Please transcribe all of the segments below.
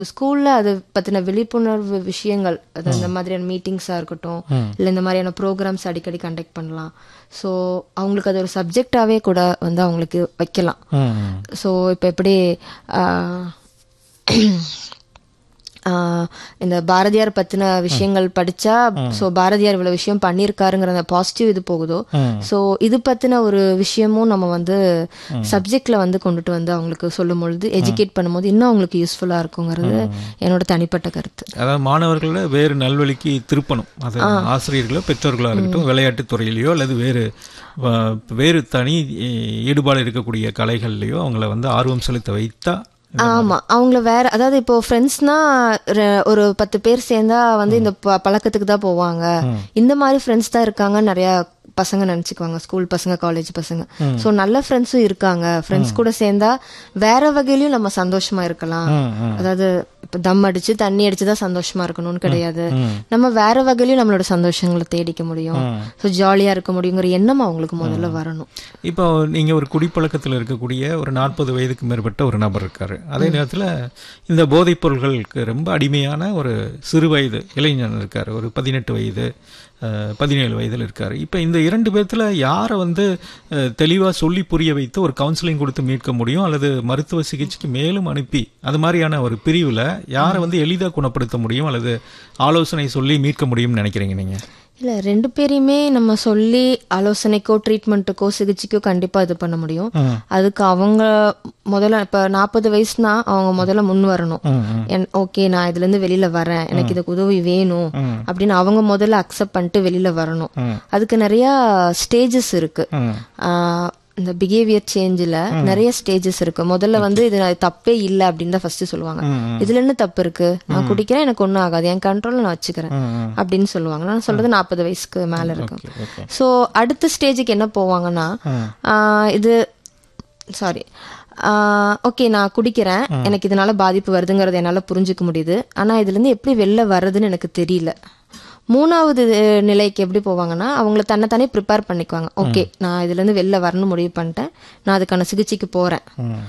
ஸ்கூல்ல அது பத்தின விழிப்புணர்வு விஷயங்கள் அது இந்த மாதிரியான மீட்டிங்ஸா இருக்கட்டும் இல்ல இந்த மாதிரியான ப்ரோக்ராம்ஸ் அடிக்கடி கண்டக்ட் பண்ணலாம் ஸோ அவங்களுக்கு அது ஒரு சப்ஜெக்டாவே கூட வந்து அவங்களுக்கு வைக்கலாம் ம் ஸோ இப்போ எப்படி ஆஹ், ஆஹ், இந்த பாரதியார் பத்தின விஷயங்கள் படிச்சா ஸோ பாரதியார் இவ்வளவு விஷயம் பண்ணியிருக்காருங்கிற அந்த பாசிட்டிவ் இது போகுதோ ம். ஸோ இது பத்தின ஒரு விஷயமும் நம்ம வந்து சப்ஜெக்ட்ல வந்து கொண்டுட்டு வந்து அவங்களுக்கு சொல்லும் பொழுது எஜுகேட் பண்ணும்போது இன்னும் அவங்களுக்கு யூஸ்ஃபுல்லா இருக்குங்கிறது என்னோட தனிப்பட்ட கருத்து அதாவது மாணவர்களை வேறு நல்வழிக்கு திருப்பணும் அது ஆசிரியர்களோ பெற்றோர்களோ இருக்கட்டும் விளையாட்டுத் துறையிலையோ அல்லது வேறு வ- வேறு தனி ஈ- ஈடுபாடு இருக்கக்கூடிய கலைகள்லையோ அவங்கள வந்து ஆர்வம் செலுத்த வைத்தா ஆமா அவங்கள வேற அதாவது இப்போ ஃப்ரெண்ட்ஸ்னா ஒரு பத்து பேர் சேர்ந்தா வந்து இந்த ப- பழக்கத்துக்கு தான் போவாங்க இந்த மாதிரி ஃப்ரெண்ட்ஸ் தான் இருக்காங்க நிறைய பசங்க நினைச்சுக்குவாங்க ஸ்கூல் பசங்க காலேஜ் பசங்க சோ நல்ல ஃப்ரெண்ட்ஸும் இருக்காங்க ஃப்ரெண்ட்ஸ் கூட சேர்ந்தா வேற வகையிலயும் நம்ம சந்தோஷமா இருக்கலாம் ம், ம். அதாவது இப்ப தம் அடிச்சு தண்ணி அடிச்சு தான் சந்தோஷமா இருக்கணும்னு கிடையாது நம்ம வேற வகையிலயும் நம்மளோட சந்தோஷங்களை தேடிக்க முடியும் சோ ஜாலியா இருக்க முடியுங்கிற எண்ணம் அவங்களுக்கு முதல்ல வரணும் இப்போ நீங்க ஒரு குடிப்பழக்கத்தில் இருக்கக்கூடிய ஒரு நாற்பது வயதுக்கு மேற்பட்ட ஒரு நபர் இருக்காரு அதே நேரத்தில் இந்த போதைப் பொருள்களுக்கு ரொம்ப அடிமையான ஒரு சிறு வயது இளைஞன் இருக்காரு ஒரு பதினெட்டு வயது அஹ், பதினேழு வயதில் இருக்காரு இப்போ இந்த இரண்டு பேர்த்துல யாரை வந்து தெளிவாக சொல்லி புரிய வைத்து ஒரு கவுன்சிலிங் கொடுத்து மீட்க முடியும் அல்லது மருத்துவ சிகிச்சைக்கு மேலும் அனுப்பி அது மாதிரியான ஒரு பிரிவில் யாரை வந்து எளிதாக குணப்படுத்த முடியும் அல்லது ஆலோசனை சொல்லி மீட்க முடியும்னு நினைக்கிறீங்க நீங்க இல்ல ரெண்டு பேரையுமே நம்ம சொல்லி ஆலோசனைக்கோ ட்ரீட்மெண்ட்டுக்கோ சிகிச்சைக்கோ கண்டிப்பா இது பண்ண முடியும் ம். அதுக்கு அவங்க முதல்ல இப்ப நாற்பது வயசுனா அவங்க முதல்ல முன் வரணும் ம், ஓகே நான் இதுல இருந்து வெளியில வரேன் எனக்கு இதுக்கு உதவி வேணும் அப்படின்னு அவங்க முதல்ல அக்செப்ட் பண்ணிட்டு வெளியில வரணும் ம். அதுக்கு நிறைய ஸ்டேஜஸ் இருக்கு ம் ஆஹ் இந்த பிஹேவியர் சேஞ்சில் நிறைய ஸ்டேஜஸ் இருக்கு முதல்ல வந்து இது நான் தப்பே இல்லை அப்படின்னு தான் ஃபர்ஸ்ட் சொல்லுவாங்க இதுல என்ன தப்பு இருக்கு நான் குடிக்கிறேன் எனக்கு ஒன்றும் ஆகாது என் கண்ட்ரோல்ல நான் வச்சுக்கிறேன் ம். அப்படின்னு சொல்லுவாங்க நான் சொல்றது நாற்பது வயசுக்கு மேல இருக்கு ஓகே ஸோ அடுத்த ஸ்டேஜுக்கு என்ன போவாங்கன்னா ஆஹ் இது சாரி ஓகே நான் குடிக்கிறேன் எனக்கு இதனால பாதிப்பு வருதுங்கிறது என்னால புரிஞ்சுக்க முடியுது ஆனா இதுல இருந்து எப்படி வெளில வர்றதுன்னு எனக்கு தெரியல மூணாவது அஹ், நிலைக்கு எப்படி போவாங்கன்னா அவங்கள தன்னைத்தானே ப்ரிப்பேர் பண்ணிக்குவாங்க ஓகே நான் இதுல இருந்து வெளில வரணும் முடிவு பண்ணிட்டேன் நான் அதுக்கான சிகிச்சைக்கு போறேன் ம்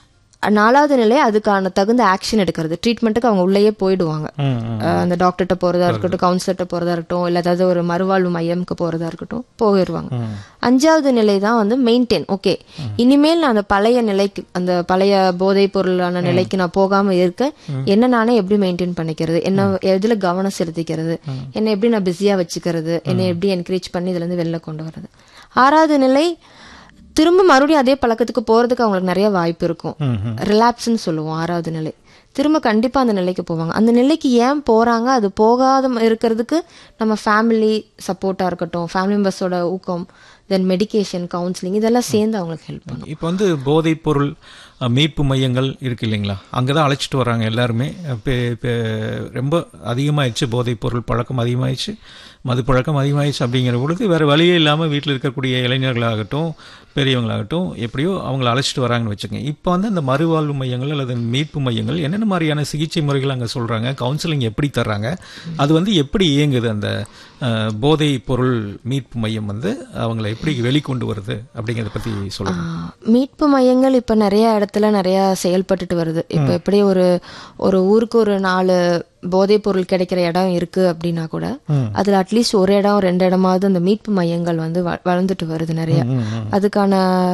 நாலாவது நிலை அதுக்கான தகுந்த ஆக்ஷன் எடுக்கிறது ட்ரீட்மெண்ட்டுக்கு அவங்க உள்ளேயே போயிடுவாங்க ம், ம். அஹ் அந்த டாக்டர்கிட்ட போறதா இருக்கட்டும் கவுன்சிலர்கிட்ட போறதா இருக்கட்டும் இல்ல ஏதாவது ஒரு மறுவாழ்வு மையம்க்கு போறதா இருக்கட்டும் போயிடுவாங்க அஞ்சாவது நிலை தான் வந்து மெயின்டைன் ஓகே இனிமேல் நான் அந்த பழைய நிலைக்கு அந்த பழைய போதைப் பொருளான நிலைக்கு நான் போகாம இருக்க என்ன நானே எப்படி மெயின்டைன் பண்ணிக்கிறது என்ன எதுல கவனம் செலுத்திக்கிறது என்ன எப்படி நான் பிஸியா வச்சுக்கிறது என்னை எப்படி என்கரேஜ் பண்ணி இதுல இருந்து வெளில கொண்டு வர்றது ஆறாவது நிலை திரும்ப மறுபடியும் அதே பழக்கத்துக்கு போறதுக்கு அவங்களுக்கு நிறைய வாய்ப்பு இருக்கும் ம், ம். ரிலாப்ஸ்னு சொல்லுவோம் ஆறாவது நிலை திரும்ப கண்டிப்பா அந்த நிலைக்கு போவாங்க அந்த நிலைக்கு ஏன் போறாங்க அது போகாத ம- இருக்கிறதுக்கு நம்ம ஃபேமிலி சப்போர்ட்டா இருக்கட்டும் ஃபேமிலி மெம்பர்ஸோட ஊக்கம் தென் மெடிகேஷன் கவுன்சிலிங் இதெல்லாம் சேர்ந்து அவங்களுக்கு ஹெல்ப் பண்ணும் இப்போ வந்து போதைப் பொருள் அஹ், மீட்பு மையங்கள் இருக்கு இல்லைங்களா அங்கே தான் அழைச்சிட்டு வராங்க எல்லாருமே இப்போ இப்போ ரொம்ப அதிகமாயிடுச்சு போதைப் பொருள் பழக்கம் அதிகமாயிடுச்சு மது பழக்கம் அதிகமாயிடுச்சு அப்படிங்கிற பொழுது வேறு வழியே இல்லாமல் வீட்டில் இருக்கக்கூடிய இளைஞர்களாகட்டும் பெரியவங்களாகட்டும் எப்படியோ அவங்கள அழைச்சிட்டு வராங்கன்னு வச்சுக்கோங்க இப்போ வந்து அந்த மறுவாழ்வு மையங்கள் அல்லது மீட்பு மையங்கள் என்னென்ன மாதிரியான சிகிச்சை முறைகள் அங்கே சொல்கிறாங்க கவுன்சிலிங் எப்படி தர்றாங்க அது வந்து எப்படி இயங்குது அந்த அஹ், போதைப் பொருள் மீட்பு மையம் வந்து அவங்கள எப்படி வெளிக்கொண்டு வருது அப்படிங்கிறத பற்றி சொல்லுங்கள் ஆஹ் மீட்பு மையங்கள் இப்ப நிறைய இடத்துல நிறைய செயல்பட்டுட்டு வருது இப்ப எப்படி ஒரு ஒரு ஊருக்கு ஒரு நாலு போதைப் பொருள் கிடைக்கிற இடம் இருக்கு அப்படின்னா கூட அதுல அட்லீஸ்ட் ஒரு இடம் ரெண்டு இடமாவது அந்த மீட்பு மையங்கள் வந்து வ- வளர்ந்துட்டு வருது நிறைய அதுக்கான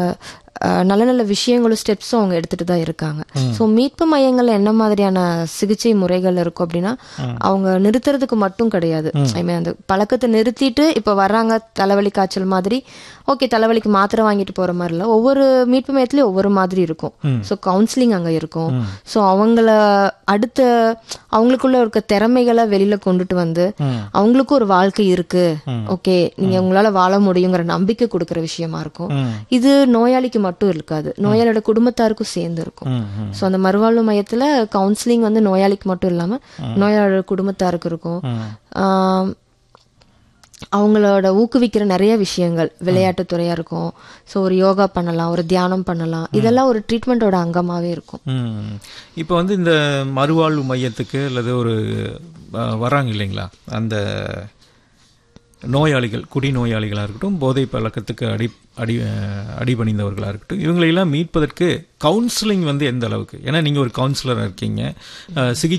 அஹ், நல்ல நல்ல விஷயங்களும் ஸ்டெப்ஸும் அவங்க எடுத்துட்டு தான் இருக்காங்க ஸோ மீட்பு மையங்கள்ல என்ன மாதிரியான சிகிச்சை முறைகள் இருக்கும் அப்படின்னா அவங்க நிறுத்துறதுக்கு மட்டும் கிடையாது ஐ மீன் அந்த பழக்கத்தை நிறுத்திட்டு இப்ப வர்றாங்க தலைவலி காய்ச்சல் மாதிரி ஓகே தலைவலிக்கு மாத்திரை வாங்கிட்டு போற மாதிரி இல்ல ஒவ்வொரு மீட்பு மையத்துலயும் ஒவ்வொரு மாதிரி இருக்கும் ஸோ கவுன்சிலிங் அங்க இருக்கும் ஸோ அவங்கள அடுத்த அவங்களுக்குள்ள இருக்க திறமைகளை வெளியில கொண்டுட்டு வந்து அவங்களுக்கும் ஒரு வாழ்க்கை இருக்கு ஓகே நீங்க உங்களால வாழ முடியுங்கிற நம்பிக்கை கொடுக்கிற விஷயமா இருக்கும் இது நோயாளிக்கு மட்டும் இருக்காது நோயாளியோட குடும்பத்தாருக்கும் சேர்ந்து இருக்கும் ம், ம். ஸோ அந்த மறுவாழ்வு மையத்துல கவுன்சிலிங் வந்து நோயாளிக்கு மட்டும் இல்லாம நோயாளியோட குடும்பத்தாருக்கு இருக்கும் ஆம், அவங்களோட ஊக்குவிக்கிற நிறைய விஷயங்கள் விளையாட்டுத் துறையா இருக்கும் ஸோ ஒரு யோகா பண்ணலாம் ஒரு தியானம் பண்ணலாம் இதெல்லாம் ஒரு ட்ரீட்மெண்ட்டோட அங்கமாவே இருக்கும் ம். இப்போ வந்து இந்த மறுவாழ்வு மையத்துக்கு அல்லது ஒரு அஹ், வராங்க இல்லைங்களா அந்த நோயாளிகள் குடிநோயாளிகளாக இருக்கட்டும் போதை பழக்கத்துக்கு அடி அடி அஹ், அடிபணிந்தவர்களாக இருக்கட்டும் இவங்களையெல்லாம் மீட்பதற்கு கவுன்சிலிங் வந்து எந்த அளவுக்கு ஏன்னா நீங்கள் ஒரு கவுன்சிலராக இருக்கீங்க அஹ், சிகிச்சை